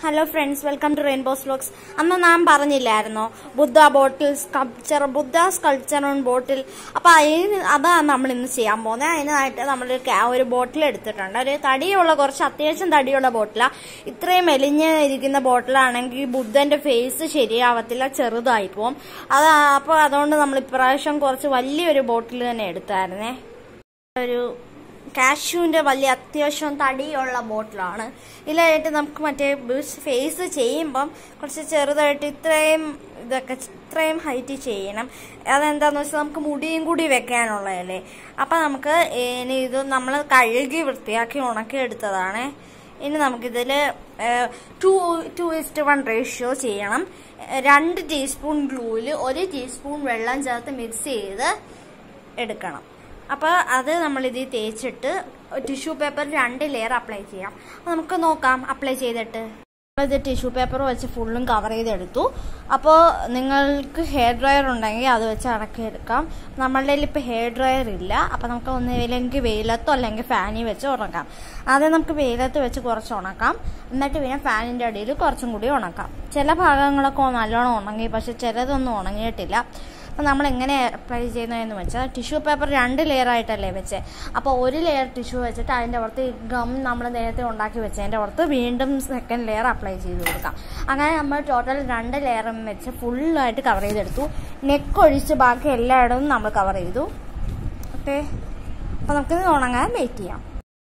hello friends welcome to Rainbow Slokes അന്ന് നാം പറഞ്ഞില്ലായിരുന്നോ Buddha bottle sculpture Buddha sculpture on bottle അപ്പൊ അതിന് അതാണ് നമ്മൾ ഇന്ന് ചെയ്യാൻ പോകുന്നത് അതിനായിട്ട് നമ്മൾ ഒരു ബോട്ടിൽ എടുത്തിട്ടുണ്ട് ഒരു തടിയുള്ള കുറച്ച് അത്യാവശ്യം തടിയുള്ള ബോട്ടിലാണ് ഇത്രയും മെലിഞ്ഞ് ഇരിക്കുന്ന ബോട്ടിലാണെങ്കിൽ ബുദ്ധന്റെ ഫേസ് ശരിയാവത്തില്ല ചെറുതായി പോവും അത് അപ്പോൾ അതുകൊണ്ട് നമ്മൾ ഇപ്രാവശ്യം കുറച്ച് വലിയൊരു ബോട്ടിൽ തന്നെ എടുത്തായിരുന്നേ ഒരു കാഷ്യൂവിന്റെ വലിയ അത്യാവശ്യം തടിയുള്ള ബോട്ടിലാണ് ഇതിലായിട്ട് നമുക്ക് മറ്റേ ഫേസ് ചെയ്യുമ്പം കുറച്ച് ചെറുതായിട്ട് ഇത്രയും ഇതൊക്കെ ഇത്രയും ഹൈറ്റ് ചെയ്യണം അതെന്താന്ന് വെച്ചാൽ നമുക്ക് മുടിയും കൂടി വെക്കാനുള്ളതല്ലേ അപ്പം നമുക്ക് ഇനി ഇത് നമ്മൾ കഴുകി വൃത്തിയാക്കി ഉണക്കി എടുത്തതാണ് ഇനി നമുക്കിതിൽ two two is to one ratio ചെയ്യണം രണ്ട് ടീസ്പൂൺ ഗ്ലൂവിൽ ഒരു ടീസ്പൂൺ വെള്ളം ചേർത്ത് മിക്സ് ചെയ്ത് എടുക്കണം അപ്പോൾ അത് നമ്മൾ ഇതിൽ തേച്ചിട്ട് ടിഷ്യൂ പേപ്പർ രണ്ട് ലെയർ അപ്ലൈ ചെയ്യാം അപ്പോൾ നമുക്ക് നോക്കാം അപ്ലൈ ചെയ്തിട്ട് ഇത് ടിഷ്യൂ പേപ്പർ വെച്ച് ഫുള്ളും കവർ ചെയ്തെടുത്തു അപ്പോൾ നിങ്ങൾക്ക് ഹെയർ ഡ്രയർ ഉണ്ടെങ്കിൽ അത് വെച്ച് അടക്കിയെടുക്കാം നമ്മളുടെ കയ്യിൽ ഇപ്പോൾ ഹെയർ ഡ്രയർ ഇല്ല അപ്പോൾ നമുക്ക് ഒന്നുമില്ലെങ്കിൽ വെയിലത്തോ അല്ലെങ്കിൽ ഫാനിൽ വെച്ച് ഉണക്കാം ആദ്യം നമുക്ക് വെയിലത്ത് വെച്ച് കുറച്ച് ഉണക്കാം എന്നിട്ട് പിന്നെ ഫാനിൻ്റെ അടിയിൽ കുറച്ചും കൂടി ഉണക്കാം ചില ഭാഗങ്ങളൊക്കെ നല്ലോണം ഉണങ്ങി പക്ഷെ ചിലതൊന്നും ഉണങ്ങിയിട്ടില്ല അപ്പോൾ നമ്മൾ എങ്ങനെ അപ്ലൈ ചെയ്യുന്നതെന്ന് വെച്ചാൽ ടിഷ്യൂ പേപ്പർ രണ്ട് ലെയർ ആയിട്ടല്ലേ വെച്ചേ അപ്പോൾ ഒരു ലെയർ ടിഷ്യൂ വെച്ചിട്ട് അതിൻ്റെ പുറത്ത് ഗം നമ്മൾ നേരത്തെ ഉണ്ടാക്കി വെച്ചതിൻ്റെ പുറത്ത് വീണ്ടും സെക്കൻഡ് ലെയർ അപ്ലൈ ചെയ്ത് കൊടുക്കാം അങ്ങനെ നമ്മൾ ടോട്ടൽ രണ്ട് ലെയറും വെച്ച് ഫുള്ളായിട്ട് കവർ ചെയ്തെടുത്തു നെക്ക് ഒഴിച്ച് ബാക്കി എല്ലായിടവും നമ്മൾ കവർ ചെയ്തു ഓക്കെ അപ്പോൾ നമുക്കിത് ഉണങ്ങാൻ വെയിറ്റ് ചെയ്യാം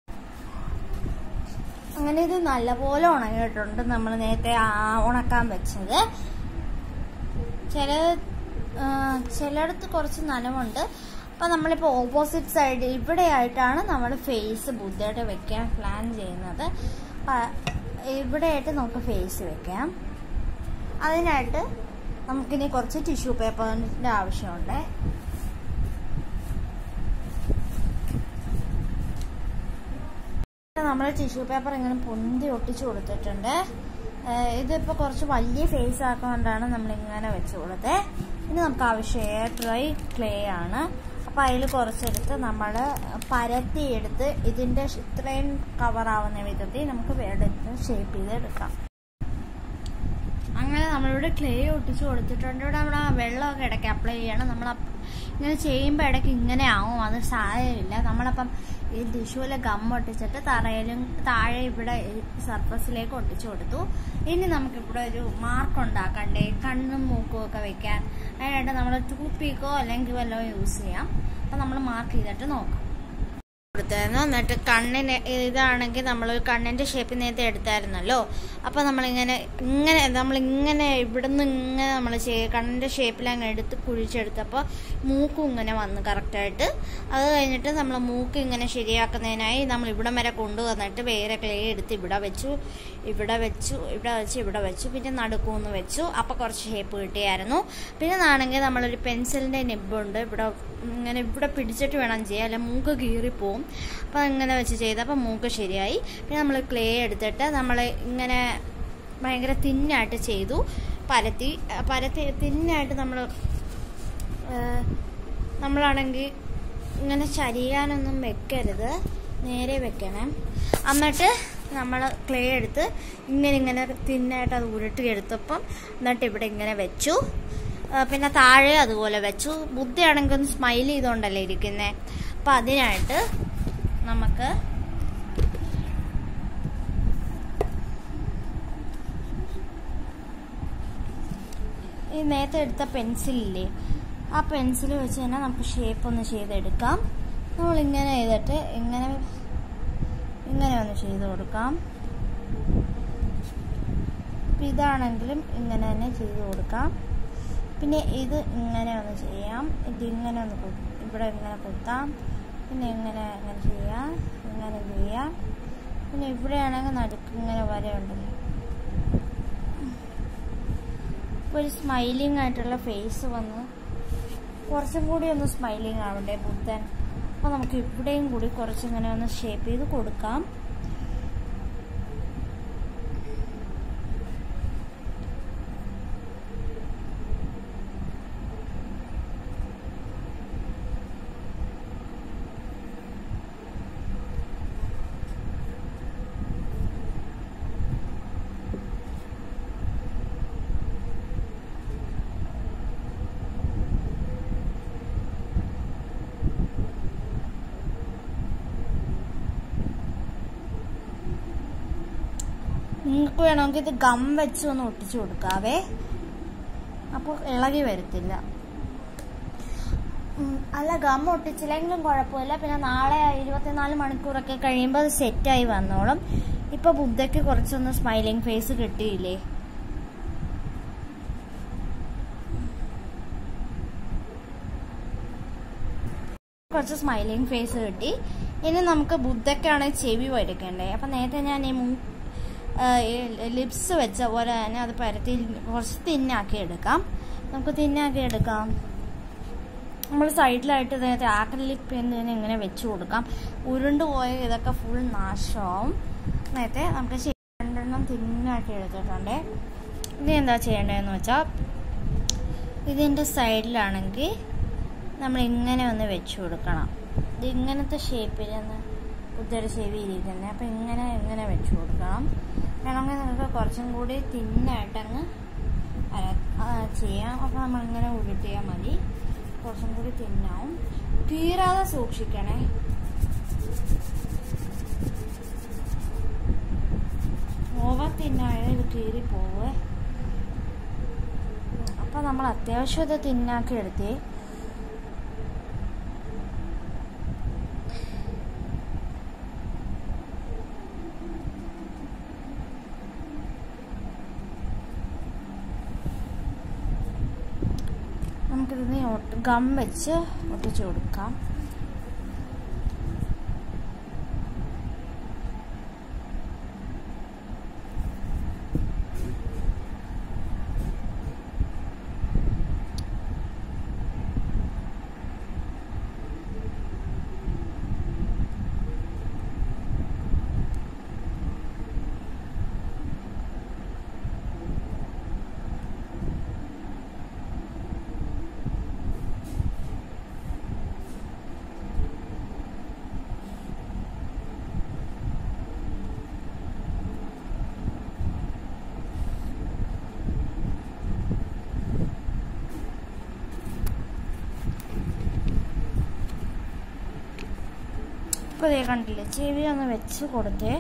അങ്ങനെ ഇത് നല്ലപോലെ ഉണങ്ങിയിട്ടുണ്ട് നമ്മൾ നേരത്തെ ഉണക്കാൻ വെച്ചത് ചില ചിലയിടത്ത് കുറച്ച് നനവുണ്ട് അപ്പം നമ്മളിപ്പോൾ ഓപ്പോസിറ്റ് സൈഡ് ഇവിടെയായിട്ടാണ് നമ്മൾ ഫേസ് ബുദ്ധയുടെ വെക്കാൻ പ്ലാൻ ചെയ്യുന്നത് ഇവിടെയായിട്ട് നമുക്ക് ഫേസ് വെക്കാം അതിനായിട്ട് നമുക്കിനി കുറച്ച് ടിഷ്യൂ പേപ്പറിൻ്റെ ആവശ്യമുണ്ട് നമ്മൾ ടിഷ്യൂ പേപ്പർ ഇങ്ങനെ പൊന്തി ഒട്ടിച്ചു കൊടുത്തിട്ടുണ്ട് ഇതിപ്പോൾ കുറച്ച് വലിയ ഫേസ് ആക്കുന്നതുകൊണ്ടാണ് നമ്മൾ ഇങ്ങനെ വെച്ച് കൊടുത്തത് ഇനി നമുക്ക് ആവശ്യം എയർ ഡ്രൈ ക്ലേ ആണ് അപ്പോൾ അതിൽ കുറച്ചെടുത്ത് നമ്മൾ പരത്തിയെടുത്ത് ഇതിൻ്റെ ഇത്രയും കവറാവുന്ന വിധത്തിൽ നമുക്ക് എടുത്ത് ഷേപ്പ് ചെയ്തെടുക്കാം അങ്ങനെ നമ്മളിവിടെ ക്ലേ ഒട്ടിച്ച് കൊടുത്തിട്ടുണ്ട് ഇവിടെ നമ്മൾ ആ വെള്ളമൊക്കെ ഇടയ്ക്ക് അപ്ലൈ ചെയ്യണം നമ്മൾ ഇങ്ങനെ ചെയ്യുമ്പോൾ ഇടയ്ക്ക് ഇങ്ങനെ ആവും അത് സാരമില്ല നമ്മളപ്പം ഈ ടിഷ്യൂവിലെ ഗം ഒട്ടിച്ചിട്ട് തറയിലും താഴെ ഇവിടെ സർഫസിലേക്ക് ഒട്ടിച്ചു കൊടുത്തു ഇനി നമുക്കിവിടെ ഒരു മാർക്ക് ഉണ്ടാക്കണ്ടേ കണ്ണും മൂക്കും ഒക്കെ വെക്കാൻ അതിനായിട്ട് നമ്മൾ ടൂത്ത് പീക്കോ അല്ലെങ്കിൽ വല്ലതും യൂസ് ചെയ്യാം അപ്പം നമ്മൾ മാർക്ക് ചെയ്തിട്ട് നോക്കാം കൊടുത്തായിരുന്നു എന്നിട്ട് കണ്ണിന് ഇതാണെങ്കിൽ നമ്മൾ കണ്ണിന്റെ ഷേപ്പ് നേരത്തെ എടുത്തായിരുന്നല്ലോ അപ്പോൾ നമ്മളിങ്ങനെ ഇങ്ങനെ നമ്മളിങ്ങനെ ഇവിടുന്ന് ഇങ്ങനെ നമ്മൾ കണ്ണിന്റെ ഷേപ്പിൽ അങ്ങ് എടുത്ത് കുഴിച്ചെടുത്തപ്പോൾ മൂക്കും ഇങ്ങനെ വന്നു കറക്റ്റായിട്ട് അത് കഴിഞ്ഞിട്ട് നമ്മൾ മൂക്ക് ഇങ്ങനെ ശരിയാക്കുന്നതിനായി നമ്മൾ ഇവിടം വരെ കൊണ്ടുവന്നിട്ട് വേറെ ക്ലേ എടുത്ത് ഇവിടെ വെച്ചു ഇവിടെ വെച്ചു ഇവിടെ വെച്ച് ഇവിടെ വെച്ചു പിന്നെ നടുക്കൂന്ന് വെച്ചു അപ്പോൾ കുറച്ച് ഷേപ്പ് കിട്ടിയായിരുന്നു പിന്നെ ആണെങ്കിൽ നമ്മളൊരു പെൻസിലിൻ്റെ നിബുണ്ട് ഇവിടെ ഇങ്ങനെ ഇവിടെ പിടിച്ചിട്ട് വേണം ചെയ്യാൻ അല്ല മൂക്ക് കീറിപ്പോവും അപ്പോൾ ഇങ്ങനെ വെച്ച് ചെയ്തപ്പോൾ മൂക്ക് ശരിയായി പിന്നെ നമ്മൾ ക്ലേ എടുത്തിട്ട് നമ്മൾ ഇങ്ങനെ ഭയങ്കര തിന്നായിട്ട് ചെയ്തു പരത്തി പരത്തി തിന്നായിട്ട് നമ്മൾ നമ്മളാണെങ്കിൽ ഇങ്ങനെ ചരിയാനൊന്നും വെക്കരുത് നേരെ വെക്കണം എന്നിട്ട് നമ്മൾ ക്ലേ എടുത്ത് ഇങ്ങനെ ഇങ്ങനെ തിന്നായിട്ട് അത് ഉരുട്ടിയെടുത്തപ്പം എന്നിട്ട് ഇവിടെ ഇങ്ങനെ വെച്ചു പിന്നെ താഴെ അതുപോലെ വെച്ചു ബുദ്ധിയാണെങ്കിൽ ഒന്ന് സ്മൈൽ ചെയ്തുകൊണ്ടല്ലേ ഇരിക്കുന്നത് അപ്പം അതിനായിട്ട് നമുക്ക് ഈ നേരത്തെ എടുത്ത പെൻസിലില്ലേ ആ പെൻസിൽ വെച്ച് തന്നെ നമുക്ക് ഷേപ്പ് ഒന്ന് ചെയ്തെടുക്കാം നമ്മൾ ഇങ്ങനെ ചെയ്തിട്ട് ഇങ്ങനെ ഇങ്ങനെ ഒന്ന് ചെയ്ത് കൊടുക്കാം ഇതാണെങ്കിലും ഇങ്ങനെ തന്നെ ചെയ്ത് കൊടുക്കാം പിന്നെ ഇത് ഇങ്ങനെ ഒന്ന് ചെയ്യാം ഇത് ഇങ്ങനെ ഒന്ന് ഇവിടെ ഇങ്ങനെ കുത്താം പിന്നെ ഇങ്ങനെ ഇങ്ങനെ ചെയ്യാം ഇങ്ങനെ ചെയ്യാം പിന്നെ ഇവിടെയാണെങ്കിൽ നടുക്ക് ഇങ്ങനെ വരയുണ്ടല്ലോ ഒരു സ്മൈലിംഗ് ആയിട്ടുള്ള ഫേസ് വന്ന് കുറച്ചും കൂടി ഒന്ന് സ്മൈലിംഗ് ആവണ്ടേ ബുദ്ധൻ അപ്പോൾ നമുക്ക് ഇവിടെയും കൂടി കുറച്ചിങ്ങനെ ഒന്ന് ഷേപ്പ് ചെയ്ത് കൊടുക്കാം നിങ്ങൾക്ക് വേണമെങ്കിൽ ഇത് ഗം വെച്ച് ഒന്ന് ഒട്ടിച്ചു കൊടുക്കാവേ അപ്പോൾ ഇളകി വരത്തില്ല ഉം, അല്ല ഗം ഒട്ടിച്ചില്ലെങ്കിലും കുഴപ്പമില്ല പിന്നെ നാളെ ഇരുപത്തിനാല് മണിക്കൂറൊക്കെ കഴിയുമ്പോൾ അത് സെറ്റായി വന്നോളും ഇപ്പൊ ബുദ്ധയ്ക്ക് കുറച്ചൊന്ന് സ്മൈലിംഗ് ഫേസ് കിട്ടിയില്ലേ കുറച്ച് സ്മൈലിംഗ് ഫേസ് കിട്ടി ഇനി നമുക്ക് ബുദ്ധക്കാണ് ചെവി വരയ്ക്കണ്ടേ അപ്പൊ നേരത്തെ ഞാൻ ഈ ലിപ്സ് വെച്ച പോലെ തന്നെ അത് പരത്തി കുറച്ച് തിന്നാക്കി എടുക്കാം നമുക്ക് തിന്നാക്കി എടുക്കാം നമ്മൾ സൈഡിലായിട്ട് നേരത്തെ ആക്രലിക് പെയിന്റിന് ഇങ്ങനെ വെച്ച് കൊടുക്കാം ഉരുണ്ട് പോയ ഇതൊക്കെ ഫുൾ നാശമാവും നേരത്തെ നമുക്ക് ശരി- രണ്ടെണ്ണം തിന്നാക്കി എടുത്തിട്ടുണ്ട് ഇനി എന്താ ചെയ്യേണ്ടതെന്ന് വെച്ചാൽ ഇതിൻ്റെ സൈഡിലാണെങ്കിൽ നമ്മൾ ഇങ്ങനെ ഒന്ന് വെച്ച് കൊടുക്കണം ഇത് ഇങ്ങനത്തെ ഷേപ്പിലാണ് കുതിര ചെവി ഇരിക്കുന്നത് അപ്പം ഇങ്ങനെ ഇങ്ങനെ വെച്ച് കൊടുക്കണം വേണമെങ്കിൽ നിങ്ങൾക്ക് കുറച്ചും കൂടി തിന്നായിട്ടങ്ങ് അര- ആ, ചെയ്യാം അപ്പം നമ്മളിങ്ങനെ ഉരുട്ടിയാൽ മതി കുറച്ചും കൂടി തിന്നാവും തീരാതെ സൂക്ഷിക്കണേ ഓവർ തിന്നായ ഇത് കീറി പോവേ അപ്പം നമ്മൾ അത്യാവശ്യം ഇത് തിന്നാക്കി എടുത്തേ നമുക്കിതിന് ഒട്ട് ഗം വെച്ച് ഒട്ടിച്ചു കൊടുക്കാം ഇപ്പൊ ദേ കണ്ടില്ലേ ചെവി ഒന്ന് വെച്ച് കൊടുത്തേ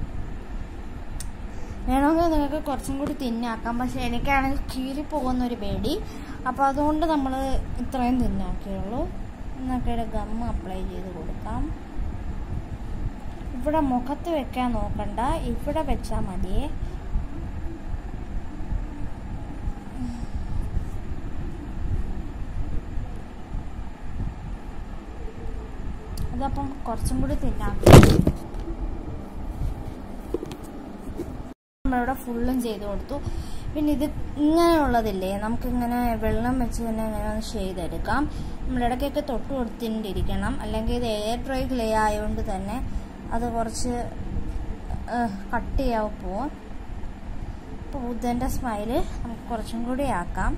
വേണമെങ്കിൽ നിങ്ങൾക്ക് കുറച്ചും കൂടി തിന്നാക്കാം പക്ഷെ എനിക്കാണെങ്കിൽ കീറി പോകുന്ന ഒരു പേടി അപ്പോൾ അതുകൊണ്ട് നമ്മൾ ഇത്രയും തിന്നാക്കിയുള്ളൂ എന്നൊക്കെ ഗം അപ്ലൈ ചെയ്ത് കൊടുക്കാം ഇവിടെ മുഖത്ത് വെക്കാൻ നോക്കണ്ട ഇവിടെ വെച്ചാൽ മതിയേ അതപ്പം കുറച്ചും കൂടി തിന്നാക്കി നമ്മളിവിടെ ഫുള്ളും ചെയ്ത് കൊടുത്തു പിന്നെ ഇത് ഇങ്ങനെയുള്ളതില്ലേ നമുക്കിങ്ങനെ വെള്ളം വെച്ച് തന്നെ ഇങ്ങനെ ഒന്ന് ചെയ്തെടുക്കാം നമ്മൾ ഇടയ്ക്കൊക്കെ തൊട്ട് കൊടുത്തിട്ടിരിക്കണം അല്ലെങ്കിൽ ഇത് എയർ ഡ്രൈ ക്ലേ ആയതുകൊണ്ട് തന്നെ അത് കുറച്ച് കട്ടിയാവും പോവും അപ്പോൾ ബുദ്ധൻ്റെ സ്മൈല് നമുക്ക് കുറച്ചും കൂടി ആക്കാം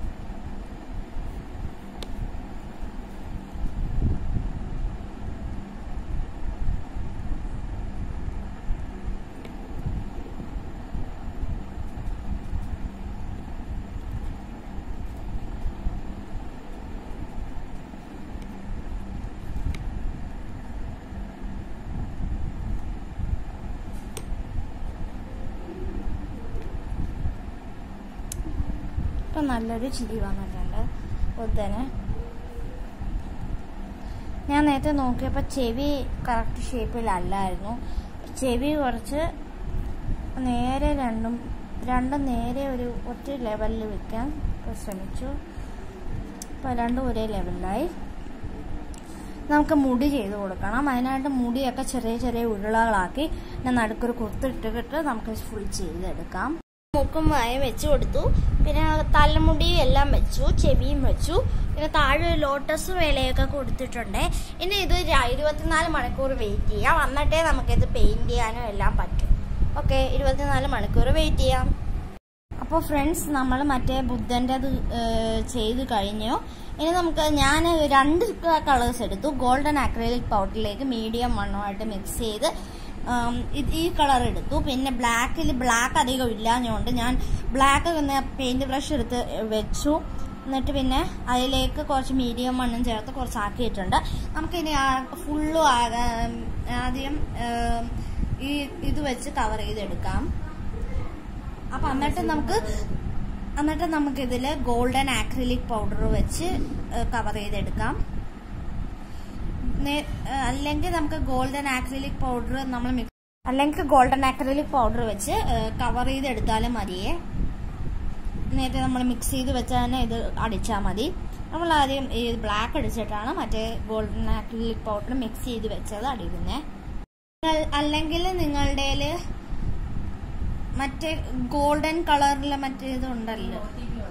ഇപ്പം നല്ലൊരു ചിരി വന്നിട്ടുണ്ട് ബുദ്ധന് ഞാൻ നേരത്തെ നോക്കിയപ്പോൾ ചെവി കറക്റ്റ് ഷേപ്പിലല്ലായിരുന്നു ചെവി കുറച്ച് നേരെ രണ്ടും രണ്ടും നേരെ ഒരു ഒറ്റ ലെവലിൽ വെക്കാൻ ശ്രമിച്ചു അപ്പോൾ രണ്ടും ഒരേ ലെവലിലായി നമുക്ക് മുടി ചെയ്ത് കൊടുക്കണം അതിനായിട്ട് മുടിയൊക്കെ ചെറിയ ചെറിയ ഉരുളകളാക്കി പിന്നെ നടുക്കൊരു കുത്തിട്ടിട്ട് നമുക്ക് ഫുൾ ചെയ്തെടുക്കാം മൂക്കും വായ വെച്ച് കൊടുത്തു പിന്നെ തലമുടിയും എല്ലാം വെച്ചു ചെവിയും വെച്ചു പിന്നെ താഴെ ഒരു ലോട്ടസ് വേലയൊക്കെ കൊടുത്തിട്ടുണ്ട് ഇനി ഇത് ര- ഇരുപത്തിനാല് മണിക്കൂർ വെയിറ്റ് ചെയ്യാം വന്നിട്ടേ നമുക്കിത് പെയിന്റ് ചെയ്യാനും എല്ലാം പറ്റും ഓക്കെ ഇരുപത്തിനാല് മണിക്കൂർ വെയിറ്റ് ചെയ്യാം അപ്പോൾ ഫ്രണ്ട്സ് നമ്മൾ മറ്റേ ബുദ്ധൻ്റെ അത് ചെയ്ത് കഴിഞ്ഞു ഇനി നമുക്ക് ഞാൻ രണ്ട് കളേഴ്സ് എടുത്തു ഗോൾഡൻ അക്രലിക് പൗഡറിലേക്ക് മീഡിയം വണ്ണമായിട്ട് മിക്സ് ചെയ്ത് ആം, ഇത് ഈ കളർ എടുത്തു പിന്നെ ബ്ലാക്കിൽ ബ്ലാക്ക് അധികം ഇല്ലാഞ്ഞുകൊണ്ട് ഞാൻ ബ്ലാക്ക് പിന്നെ പെയിന്റ് ബ്രഷ് എടുത്ത് വെച്ചു എന്നിട്ട് പിന്നെ അതിലേക്ക് കുറച്ച് മീഡിയം മണ്ണും ചേർത്ത് കുറച്ച് ആക്കിയിട്ടുണ്ട് നമുക്കിനി ഫുള്ളും ആദ്യം ആം, ഈ ഇത് വെച്ച് കവർ ചെയ്തെടുക്കാം അപ്പൊ എന്നിട്ട് നമുക്ക് എന്നിട്ട് നമുക്ക് ഇതില് ഗോൾഡൻ ആക്രിലിക് പൗഡർ വെച്ച് കവർ ചെയ്തെടുക്കാം നേ- ഏഹ് അല്ലെങ്കിൽ നമുക്ക് ഗോൾഡൻ ആക്രിലിക് പൗഡർ നമ്മൾ മിക്സ് അല്ലെങ്കിൽ ഗോൾഡൻ ആക്രിലിക് പൗഡർ വെച്ച് കവർ ചെയ്തെടുത്താലും മതിയേ നേരത്തെ നമ്മൾ മിക്സ് ചെയ്ത് വെച്ച് തന്നെ ഇത് അടിച്ചാൽ മതി നമ്മൾ ആദ്യം ഈ ബ്ലാക്ക് അടിച്ചിട്ടാണ് മറ്റേ ഗോൾഡൻ ആക്രിലിക് പൗഡർ മിക്സ് ചെയ്ത് വെച്ചത് അടിക്കുന്നത് അല്ലെങ്കിൽ നിങ്ങളുടെ മറ്റേ ഗോൾഡൻ കളറിലെ മറ്റേ ഇതുണ്ടല്ലോ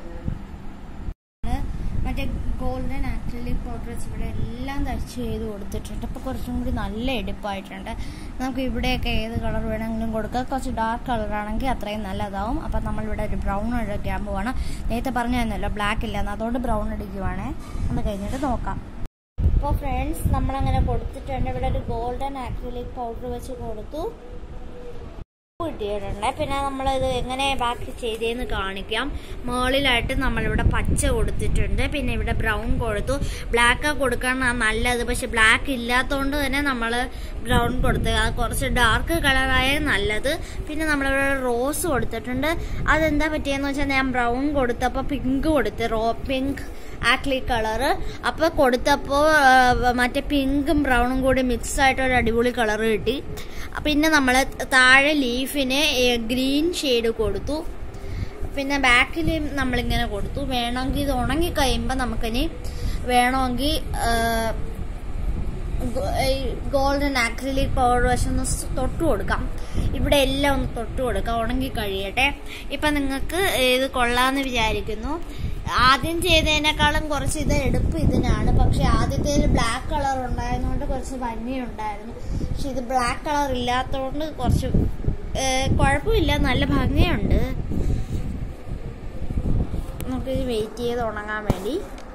മറ്റേ ഗോൾഡൻ ആക്രിലിക് പൗഡർ വെച്ച് ഇവിടെ എല്ലാം തയ്ച്ച് ചെയ്ത് കൊടുത്തിട്ടുണ്ട് അപ്പോൾ കുറച്ചും കൂടി നല്ല എടുപ്പായിട്ടുണ്ട് നമുക്ക് ഇവിടെയൊക്കെ ഏത് കളർ വേണമെങ്കിലും കൊടുക്കാം കുറച്ച് ഡാർക്ക് കളറാണെങ്കിൽ അത്രയും നല്ലതാവും അപ്പം നമ്മളിവിടെ ഒരു ബ്രൗൺ അടിക്കാൻ പോവാണ് നേരത്തെ പറഞ്ഞല്ലോ ബ്ലാക്ക് ഇല്ലെന്ന് അതുകൊണ്ട് ബ്രൗൺ അടിക്കുവാണേ അത് കഴിഞ്ഞിട്ട് നോക്കാം അപ്പോൾ ഫ്രണ്ട്സ് നമ്മളങ്ങനെ കൊടുത്തിട്ടുണ്ട് ഇവിടെ ഒരു ഗോൾഡൻ ആക്രിലിക് പൗഡർ വെച്ച് കൊടുത്തു കിട്ടിയിട്ടുണ്ട് പിന്നെ നമ്മളിത് എങ്ങനെ ബാക്കി ചെയ്തതെന്ന് കാണിക്കാം മുകളിലായിട്ട് നമ്മളിവിടെ പച്ച കൊടുത്തിട്ടുണ്ട് പിന്നെ ഇവിടെ ബ്രൗൺ കൊടുത്തു ബ്ലാക്ക് കൊടുക്കാനാണ് നല്ലത് പക്ഷെ ബ്ലാക്ക് ഇല്ലാത്തതുകൊണ്ട് തന്നെ നമ്മൾ ബ്രൗൺ കൊടുത്തത് അത് കുറച്ച് ഡാർക്ക് കളറായ നല്ലത് പിന്നെ നമ്മളിവിടെ റോസ് കൊടുത്തിട്ടുണ്ട് അതെന്താ പറ്റിയെന്ന് വെച്ചാൽ ഞാൻ ബ്രൗൺ കൊടുത്തപ്പോൾ പിങ്ക് കൊടുത്ത് റോ പിങ്ക് ആക്ലി കളറ് അപ്പൊ കൊടുത്തപ്പോ ആ, മറ്റേ പിങ്കും ബ്രൗണും കൂടി മിക്സ് ആയിട്ട് ഒരു അടിപൊളി കളർ കിട്ടി പിന്നെ നമ്മൾ താഴെ ലീഫിന് ഗ്രീൻ ഷെയ്ഡ് കൊടുത്തു പിന്നെ ബാക്കിൽ നമ്മളിങ്ങനെ കൊടുത്തു വേണമെങ്കിൽ ഇത് ഉണങ്ങി കഴിയുമ്പോൾ നമുക്കിനി വേണമെങ്കിൽ ഗോൾഡൻ ആക്രിലിക് പൗഡർ വശം ഒന്ന് സ് തൊട്ട് കൊടുക്കാം ഇവിടെ എല്ലാം ഒന്ന് തൊട്ട് കൊടുക്കാം ഉണങ്ങി കഴിയട്ടെ ഇപ്പൊ നിങ്ങൾക്ക് ഇത് കൊള്ളാന്ന് വിചാരിക്കുന്നു ആദ്യം ചെയ്തതിനേക്കാളും കുറച്ച് ഇത് എടുപ്പ് ഇതിനാണ് പക്ഷെ ആദ്യത്തേൽ ബ്ലാക്ക് കളർ ഉണ്ടായതുകൊണ്ട് കുറച്ച് ഭംഗിയുണ്ടായിരുന്നു പക്ഷെ ഇത് ബ്ലാക്ക് കളർ ഇല്ലാത്തതുകൊണ്ട് കുറച്ച് ഏഹ്, കുഴപ്പമില്ല നല്ല ഭംഗിയുണ്ട് നമുക്കിത് വെയിറ്റ് ചെയ്ത് ഉണങ്ങാൻ വേണ്ടി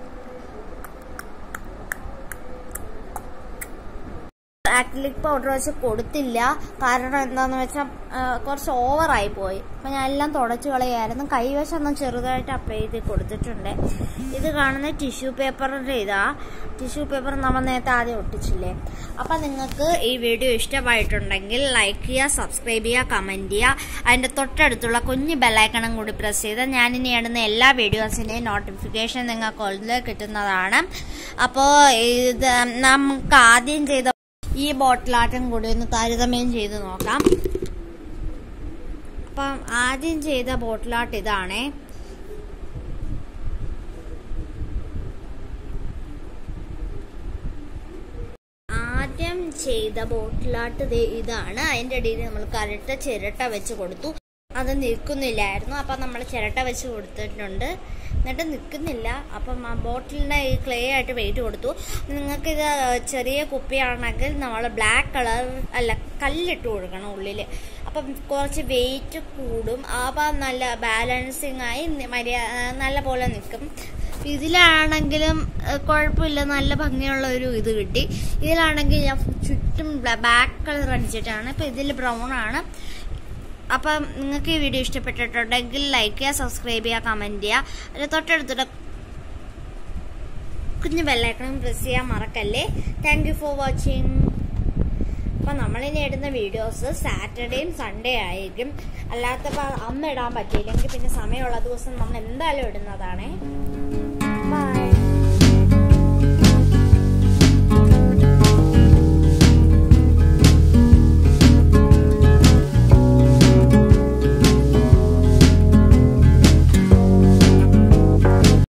ആക്രിലിക് പൗഡർ വെച്ച് കൊടുത്തില്ല കാരണം എന്താന്ന് വെച്ചാൽ കുറച്ച് ഓവറായി പോയി അപ്പൊ ഞാൻ എല്ലാം തുടച്ചു കളയായിരുന്നു കൈവശം ഒന്ന് ചെറുതായിട്ട് അപ്ലൈ ചെയ്ത് കൊടുത്തിട്ടുണ്ട് ഇത് കാണുന്ന ടിഷ്യൂ പേപ്പറിന്റെ ഇതാ ടിഷ്യൂ പേപ്പർ നമ്മൾ നേരത്തെ ആദ്യം ഒട്ടിച്ചില്ലേ അപ്പൊ നിങ്ങൾക്ക് ഈ വീഡിയോ ഇഷ്ടമായിട്ടുണ്ടെങ്കിൽ ലൈക്ക് ചെയ്യുക സബ്സ്ക്രൈബ് ചെയ്യുക കമന്റ് ചെയ്യുക അതിന്റെ തൊട്ടടുത്തുള്ള കുഞ്ഞു ബെല്ലൈക്കണം കൂടി പ്രസ് ചെയ്താൽ ഞാനിനി ഇടുന്ന എല്ലാ വീഡിയോസിന്റെയും നോട്ടിഫിക്കേഷൻ നിങ്ങൾക്ക് ഉള്ളിൽ കിട്ടുന്നതാണ് അപ്പോൾ ഇത് നമുക്ക് ആദ്യം ചെയ്ത ഈ ബോട്ടിലാട്ടം കൂടി ഒന്ന് താരതമ്യം ചെയ്ത് നോക്കാം അപ്പം ആദ്യം ചെയ്ത ബോട്ടിലാട്ട് ഇതാണേ ആദ്യം ചെയ്ത ബോട്ടിലാട്ട് ദേ ഇതാണ് അതിന്റെ ഇടയിൽ നമ്മൾ കരട്ട ചിരട്ട വെച്ച് കൊടുത്തു അത് നിൽക്കുന്നില്ലായിരുന്നു അപ്പം നമ്മൾ ചിരട്ട വെച്ച് കൊടുത്തിട്ടുണ്ട് എന്നിട്ട് നിൽക്കുന്നില്ല അപ്പം ആ ബോട്ടിലിൻ്റെ ഈ ക്ലേ ആയിട്ട് വെയിറ്റ് കൊടുത്തു നിങ്ങൾക്കിത് ചെറിയ കുപ്പിയാണെങ്കിൽ നമ്മൾ ബ്ലാക്ക് കളർ അല്ല കല്ലിട്ട് കൊടുക്കണം ഉള്ളിൽ അപ്പം കുറച്ച് വെയിറ്റ് കൂടും അപ്പം നല്ല ബാലൻസിങ് ആയി നി- മര്യാ നല്ല പോലെ നിൽക്കും ഇതിലാണെങ്കിലും ഏഹ്, കുഴപ്പമില്ല നല്ല ഭംഗിയുള്ള ഒരു ഇത് കിട്ടി ഇതിലാണെങ്കിൽ ഞാൻ ചുറ്റും ബ്ലാക്ക് കളർ അടിച്ചിട്ടാണ് ഇപ്പം ഇതിൽ ബ്രൗൺ ആണ് അപ്പം നിങ്ങൾക്ക് ഈ വീഡിയോ ഇഷ്ടപ്പെട്ടിട്ടുണ്ടെങ്കിൽ ലൈക്ക് ചെയ്യുക സബ്സ്ക്രൈബ് ചെയ്യുക കമൻറ്റ് ചെയ്യുക അതിന് തൊട്ടടുത്തുള്ള കുഞ്ഞു ബെല്ലൈക്കണം പ്രസ് ചെയ്യാൻ മറക്കല്ലേ താങ്ക് യു ഫോർ വാച്ചിങ് അപ്പം നമ്മളിനി ഇടുന്ന വീഡിയോസ് സാറ്റർഡേയും സൺഡേ ആയിരിക്കും അല്ലാത്തപ്പോൾ അന്ന് ഇടാൻ പറ്റിയില്ലെങ്കിൽ പിന്നെ സമയമുള്ള ദിവസം നമ്മൾ എന്തായാലും ഇടുന്നതാണേ ബൈ